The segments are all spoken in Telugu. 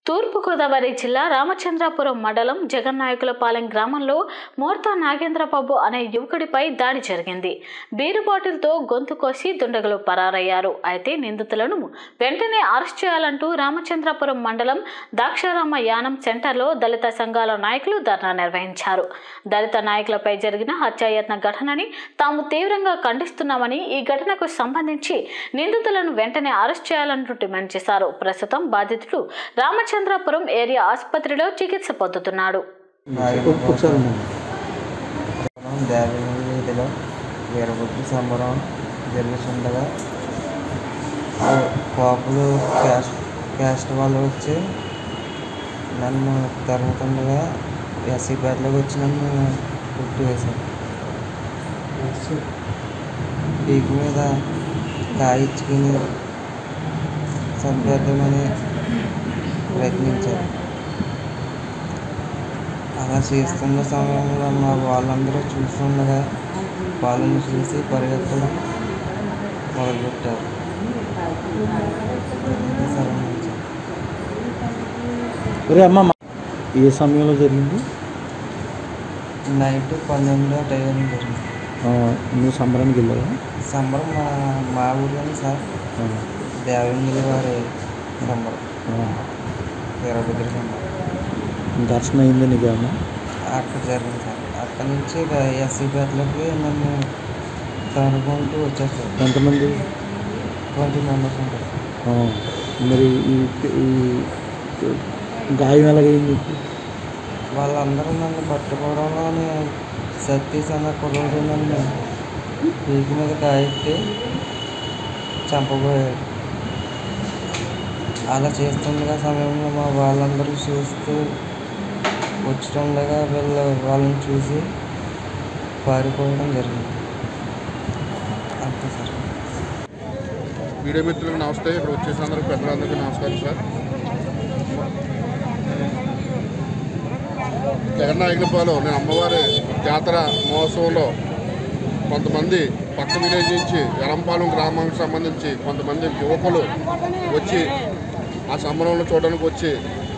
తూర్పుగోదావరి జిల్లా రామచంద్రాపురం మండలం జగన్నాయకులపాలెం గ్రామంలో మోర్తా నాగేంద్రబాబు అనే యువకుడిపై దాడి జరిగింది బీరు బాటిల్తో గొంతు కోసి దుండగులు పరారయ్యారు అయితే నిందితులను వెంటనే అరెస్ట్ చేయాలంటూ రామచంద్రాపురం మండలం దాక్షారామ యానం సెంటర్లో దళిత సంఘాల నాయకులు ధర్నా నిర్వహించారు దళిత నాయకులపై జరిగిన హత్యాయత్న ఘటనని తాము తీవ్రంగా ఖండిస్తున్నామని ఈ ఘటనకు సంబంధించి నిందితులను వెంటనే అరెస్ట్ చేయాలంటూ డిమాండ్ చేశారు ప్రస్తుతం బాధితుడు రామచంద్రాపురం ఏరియా ఆసుపత్రిలో చికిత్స పొందుతున్నాడు ఒకసారి ఉండండి. దేవగిరి వీధిలో వీరభద్ర సంబరం జరుగుతుండగా ఆ కాపులు క్యాస్ట్ క్యాస్ట్ వాళ్ళు వచ్చి నన్ను తరుగుతుండగా ఎస్సీపేటలోకి వచ్చి నన్ను గుర్తు వేశారు పీక్ మీద కాయ ఇచ్చుకుని చంపేద్దామని ప్రయత్నించారు అలా చేస్తున్న సమయంలో మా వాళ్ళందరూ చూస్తుండగా వాళ్ళని చూసి పరిగెత్తడం మొదలుపెట్టారు సరే నుంచి. ఒరే అమ్మ మా- ఏ సమయంలో జరిగింది నైట్ పన్నెండో టైం జరిగింది ఆ, నువ్వు సంబరానికి వెళ్ళావా సంబరం మా మా ఊర్లోనే సార్ ఆ, దేవంగిరి వారి సంబరం ఆ. వీరభద్ర సంబరం ఘర్షణ అయింది నీకు ఏమన్నా అక్కడ జరిగింది సార్ అక్కడ నుంచి ఇక ఎస్సీపేటలోకి నన్ను తరుముకుంటూ వచ్చేస్తారు ఎంతమంది ట్వంటీ మెంబర్స్ ఉంటారు ఆ, మరి ఈ ఈ గాయం ఎలాగైంది నీకు వాళ్ళందరూ నన్ను పట్టుకోవడంలోనే సతీష్ అన్న కుర్రోడు నన్ను పీకి మీద కాయెట్టి చంపబోయాడు అలా చేస్తుండగా సమయంలో మా వాళ్ళందరూ చూస్తూ వచ్చుతుండగా వీళ్ళ వాళ్ళని చూసి పారిపోవడం జరిగింది అంతే సార్ మీడియా మిత్రులకు నమస్తే ఇక్కడ వచ్చేసిన అందరికి పెద్దలందరికీ నమస్కారం సార్ జగన్నాయకులపాలెం నేను అమ్మవారి జాతర మహోత్సవంలో కొంతమంది పక్క విలేజ్ నుంచి ఎరంపాలెం గ్రామానికి సంబంధించి కొంతమంది యువకులు వచ్చి ఆ సంబరంలో చూడడానికి వచ్చి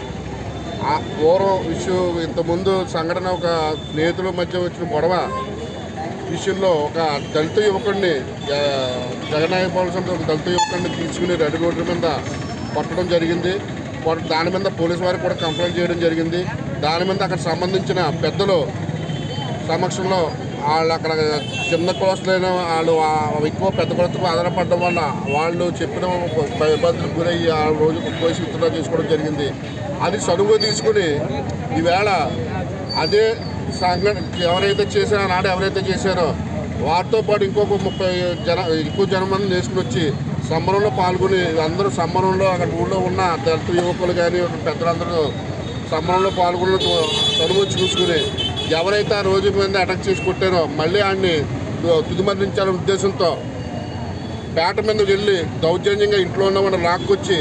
ఆ పూర్వం ఇష్యూ ఇంతకుముందు సంఘటన ఒక స్నేహితుల మధ్య వచ్చిన గొడవ విషయంలో ఒక దళిత యువకుడిని జగన్నాయకపాలెం సంస్థ ఒక దళిత యువకుడిని తీసుకుని రెడ్ రోడ్డు మీద కొట్టడం జరిగింది కొట్ట- దాని మీద పోలీసు వారికి కూడా కంప్లైంట్ చేయడం జరిగింది దాని మీద అక్కడ సంబంధించిన పెద్దలు సమక్షంలో వాళ్ళు అక్కడ చిన్న కులస్తులైన వాళ్ళు ఆ- ఎక్కువ పెద్ద కులస్తులకు ఆధారపడడం వల్ల వాళ్ళు చెప్పిన ఇబ్బందులకు గురయ్యి ఆ రోజు పోలీసు విత్డ్రా చేసుకోవడం జరిగింది అది సనుగు తీసుకుని ఈవేళ అదే సంఘటన ఎవరైతే చేశారో నాడు ఎవరైతే చేశారో వారితో పాటు ఇంకొక ముప్పై జన ఎక్కువ జనం మంది తీసుకుని వచ్చి సంబరంలో పాల్గొని అందరూ సంబరంలో అక్కడ ఊళ్ళో ఉన్న దళిత యువకులు కానీ పెద్దలందరూ సంబరంలో పాల్గొన్న తనువు చూసుకుని ఎవరైతే ఆ రోజు మీద అటాక్ చేసి కొట్టారో మళ్ళీ ఆయన్ని తుదిమరించాలనే ఉద్దేశంతో పేట మీద వెళ్ళి దౌర్జన్యంగా ఇంట్లో ఉన్న వాళ్ళని లాక్కొచ్చి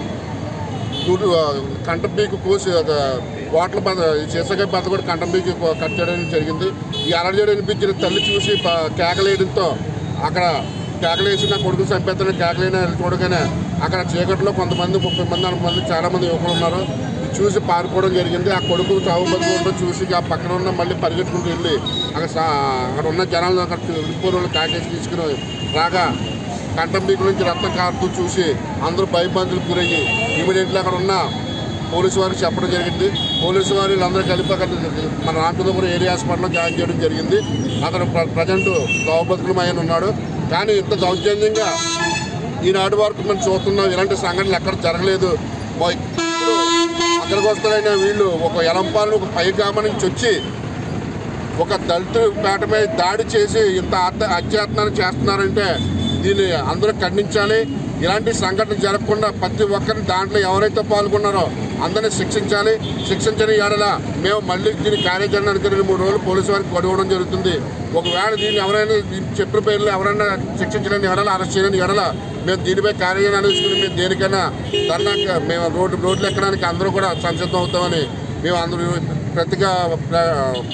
గురు కంటపీకు కోసి ఒక వాటర్ బద సీసగా బద్ద కూడా కంటపీకి కట్ చేయడం జరిగింది ఈ అలర్జీ అనిపించిన తల్లి చూసి ప- కేకలేయడంతో అక్కడ కేకలేసి నా కొడుకు చంపేస్తానని కేకలేని చూడగానే అక్కడ చీకట్లో కొంతమంది ముప్పై మంది నలభై మంది చాలా మంది యువకులు ఉన్నారు ఇది చూసి పారిపోవడం జరిగింది ఆ కొడుకు చావు బతుకుంటూ చూసి ఆ పక్కన ఉన్న మళ్ళీ పరిగెట్టుకుంటూ వెళ్ళి అక్కడ సా- అక్కడ ఉన్న జనాలు అక్కడ వెళ్ళిపోయిన వాళ్ళు కాకేసి తీసుకుని రాగా కంఠం బీకు నుంచి రక్తం కారుతూ చూసి అందరూ భయబందులకు గురయ్యి ఇమీడియట్లీ అక్కడ ఉన్న పోలీసు వారికి చెప్పడం జరిగింది పోలీసు వారు వీళ్ళందరూ కలిపి అక్కడ మన రామచంద్రపురం ఏరియా హాస్పిటల్లో జాయిన్ చేయడం జరిగింది అతను ప్ర- ప్రజెంట్ గౌబతులమైన ఉన్నాడు కానీ ఇంత దౌర్జన్యంగా ఈనాటి వరకు మనం చూస్తున్నాం ఇలాంటి సంఘటనలు ఎక్కడ జరగలేదు మా ఇప్పుడు అక్కడికి వస్తారైన వీళ్ళు ఒక ఎలంపాలను ఒక పైగామ నుంచి వచ్చి ఒక దళిత పేటపై దాడి చేసి ఇంత అత్య అత్యాత్నాన్ని చేస్తున్నారంటే దీన్ని అందరూ ఖండించాలి ఇలాంటి సంఘటన జరగకుండా ప్రతి ఒక్కరిని దాంట్లో ఎవరైతే పాల్గొన్నారో అందరినీ శిక్షించాలి శిక్షించని ఎడల మేము మళ్ళీ దీని కార్యాచరణ అనుకుని రెండు మూడు రోజులు పోలీసు వారికి గొడవడం జరుగుతుంది ఒకవేళ దీన్ని ఎవరైనా దీన్ని చెప్పిన పేర్లు ఎవరైనా శిక్షించలేని ఎడల అరెస్ట్ చేయలేని ఎడల మేము దీనిపై కార్యాచరణ అనుకుని మేము దేనికైనా ధర్నా మేము రోడ్డు రోడ్లు ఎక్కడానికి అందరూ కూడా సంసిద్ధం అవుతామని మేము అందరూ ప్రతిగా ప్ర-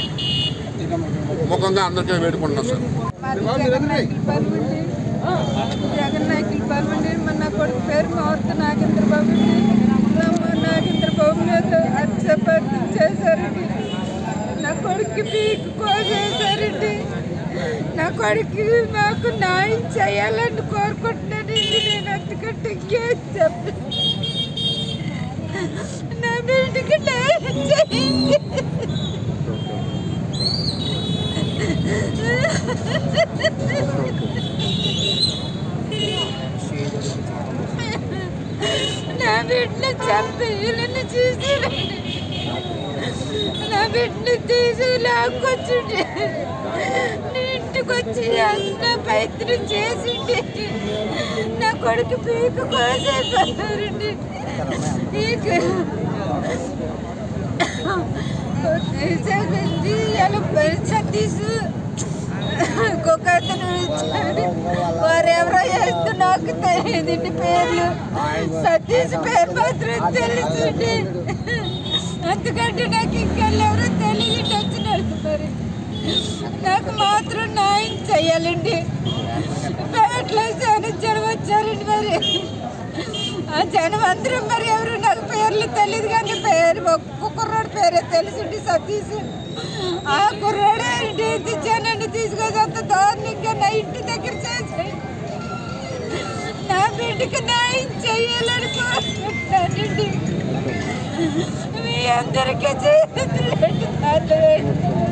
ముఖంగా అందరికీ వేడుకుంటున్నాం సార్ మాది జగన్నాయకుల పాల్వండి జగన్నాయకుల పాల్వండి మన నా కొడుకు పేరు మారుత నాగేంద్ర బాబు అండి. మా నాగేంద్ర బాబు కొడుకు పీకు కోసేశారండి నా కొడుకు నాకు న్యాయం చేయాలని కోరుకుంటున్నానండి నేను అంతకంటే ఇంకేం చెప్పను నా బిడ్డకి న్యాయం చేయండి నా బిడ్డను చంపేయాలని చూసారండి నా బిడ్డను తీసి లాక్కొచ్చుండే నీ ఇంటికి వచ్చి నా ప్రయత్నం చేసిండి నా కొడుకు పీకు కోసేసారండి నీకు తీసేసింది ఎలా సతీష్ ఇంకొక అతను ఇచ్చాడు వారెవరో వేస్తూ నాకు తెలియదు ఇంటి పేర్లు సతీష్ పేరు మాత్రం తెలుసుండి అందుకంటే నాకు ఇంకా ఎవరో తెలియదు వచ్చినాడు మరి నాకు మాత్రం న్యాయం చేయాలండి ప్రైవేట్లో చాలా జనం వచ్చారండి మరి ఆ జనం అందరం మరి ఎవరు నాకు పేర్లు తెలియదు కానీ పేరు ఒక్క కుర్రాడు పేరే తెలిసిండి సతీష్ ఆ కుర్రాడే ఇంటి జనాన్ని తీసుకొని అంత దారుణంగా నా ఇంటి దగ్గర చేసి నా బిడ్డకి న్యాయం చేయాలని కోరుకుంటానండి మీ అందరికీ చేతులు